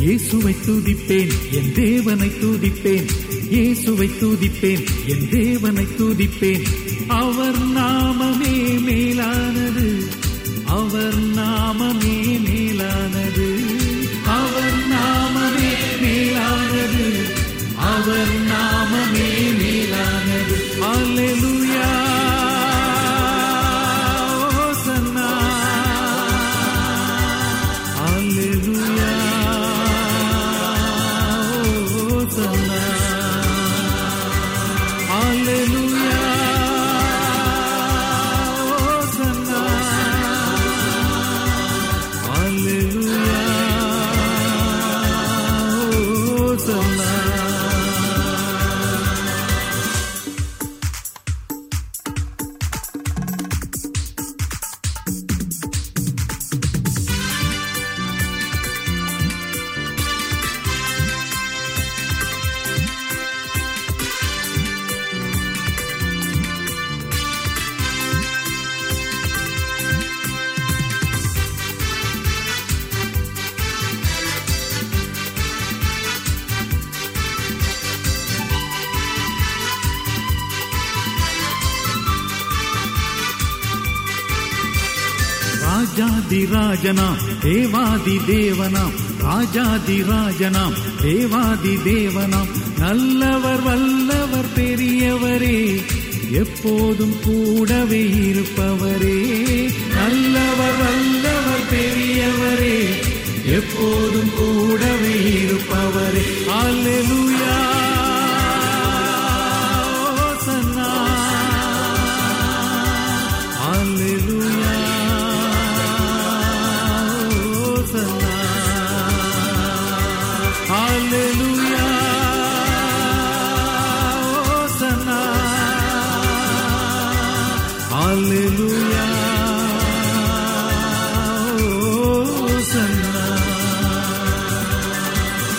இயேசுவை துதிப்பேன் என் தேவனை துதிப்பேன் இயேசுவை துதிப்பேன் என் தேவனை துதிப்பேன் அவர் நாமமே மேலானது அவர் நாமமே மேலானது அவர் நாமமே மேலானது அவர் நாமமே மேலானது அல்லேலூயா ஓசன்னா அல்லேலூயா ஓசன்னா அல்லேலூயா ஓசன்னா அல்லேலூயா ஓசன்னா ராஜாதி ராஜனாம் தேவாதி தேவனாம் ராஜாதி ராஜனாம் தேவாதி தேவனாம் நல்லவர் வல்லவர் பெரியவரே எப்போதும் கூடவே இருப்பவரே நல்லவர் வல்லவர் பெரியவரே எப்போதும் கூடவே இருப்பவரே அல்லேலூயா ஓசன்னா அல்லேலூயா ஓசன்னா அல்லேலூயா ஓசன்னா அல்லேலூயா ஓசன்னா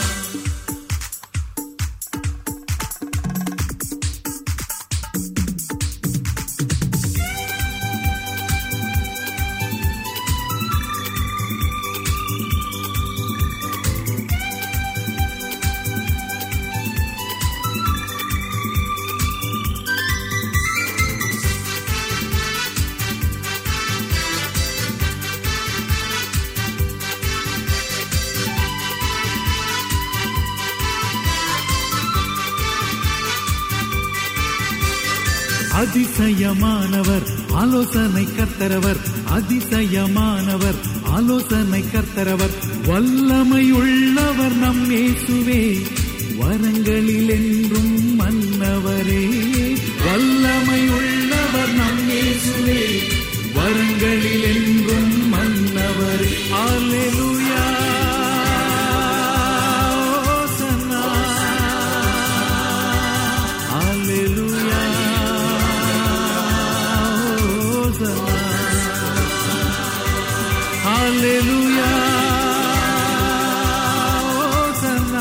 அதிசயமானவர் ஆலோசனை கர்த்தரவர் அதிசயமானவர் ஆலோசனை கர்த்தரவர் வல்லமையுள்ளவர் நம் இயேசுவே வரங்களில் என்றும் மன்னவரே வல்லமையுள்ளவர் நம் இயேசுவே வரங்களில் என்றும் மன்னவரே அல்லேலூயா ஓசன்னா அல்லேலூயா ஓசன்னா அல்லேலூயா ஓசன்னா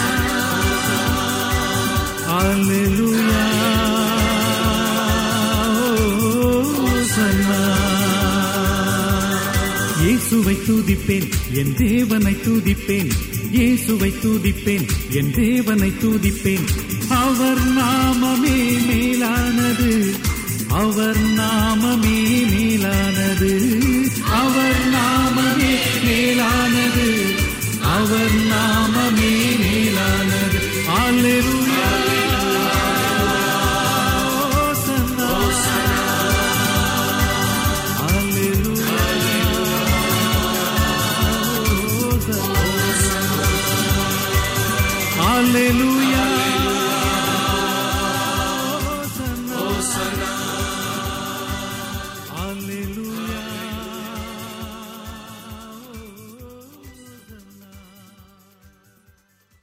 அல்லேலூயா ஓசன்னா இயேசுவை துதிப்பேன் என் தேவனை துதிப்பேன் இயேசுவை துதிப்பேன் என் தேவனை துதிப்பேன் அவர் நாமமே மேலானது அவர் நாமமே மேலானது அவர் நாமமே மேலானது அவர் நாமமே மேலானது அல்லேலூயா ஓசன்னா அல்லேலூயா Hallelujah. Hosanna. Hallelujah.